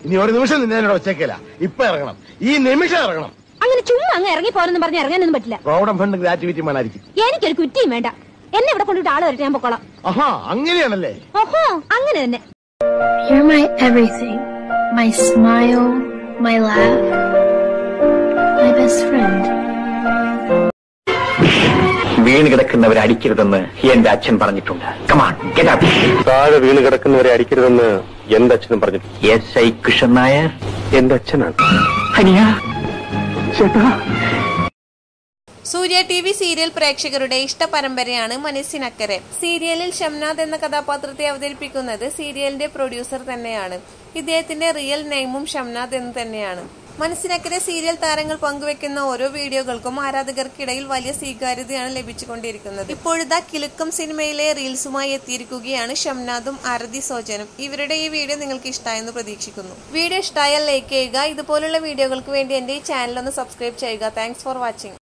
ഇനി ഒരു നിമിഷം നിന്നോട് ഒച്ചേക്കല ഇപ്പൊ ഇറങ്ങണം ഈ നിമിഷം ഇറങ്ങണം അങ്ങനെ ചുമ്മാ അങ്ങ് ഇറങ്ങി പോരെന്ന് പറഞ്ഞ് ഇറങ്ങാനൊന്നും പറ്റില്ല പ്രോവിഡന്റ് ഫണ്ട് ഗ്രാറ്റുവിറ്റി വേണമായിരിക്കും എനിക്കൊരു കുറ്റിയും വേണ്ട എന്നെ ഇവിടെ കൊണ്ടിട്ട് ആള് വരട്ടെ ഞാൻ പൊക്കോളാം ആഹാ അങ്ങനെയാണല്ലേ ഓഹോ അങ്ങനെ തന്നെ You're my everything. My smile, my laugh, my best friend. വീണ് കിടക്കുന്നവരെ അടിക്കരുതെന്ന് എന്റെ അച്ഛൻ പറഞ്ഞിട്ടുണ്ട് കമാൺ താഴെ വീണ് കിടക്കുന്നവരെ അടിക്കരുതെന്ന് എന്റെ അച്ഛനും പറഞ്ഞു എസ് ഐ കൃഷ്ണൻ നായർ എന്റെ അച്ഛനാണ് ഹനിയ ചേട്ടാ സൂര്യ ടി വി സീരിയൽ പ്രേക്ഷകരുടെ ഇഷ്ട പരമ്പരയാണ് മനസ്സിനക്കരെ സീരിയലിൽ ഷംനാഥ് എന്ന കഥാപാത്രത്തെ അവതരിപ്പിക്കുന്നത് സീരിയലിന്റെ പ്രൊഡ്യൂസർ തന്നെയാണ് ഇദ്ദേഹത്തിന്റെ റിയൽ നെയിമും ഷംനാഥ് എന്ന് തന്നെയാണ് മനസ്സിനക്കരെ സീരിയൽ താരങ്ങൾ പങ്കുവെക്കുന്ന ഓരോ വീഡിയോകൾക്കും ആരാധകർക്കിടയിൽ വലിയ സ്വീകാര്യതയാണ് ലഭിച്ചുകൊണ്ടിരിക്കുന്നത് ഇപ്പോഴിതാ കിലുക്കം സിനിമയിലെ റീൽസുമായി എത്തിയിരിക്കുകയാണ് ഷംനാഥും ആരതി സോജനും ഇവരുടെ ഈ വീഡിയോ നിങ്ങൾക്ക് ഇഷ്ടമായെന്ന് പ്രതീക്ഷിക്കുന്നു വീഡിയോ ഇഷ്ടമായാൽ ലൈക്ക് ചെയ്യുക ഇതുപോലുള്ള വീഡിയോകൾക്ക് വേണ്ടി എന്റെ ഈ ചാനൽ ഒന്ന് സബ്സ്ക്രൈബ് ചെയ്യുക താങ്ക്സ് ഫോർ വാച്ചിങ്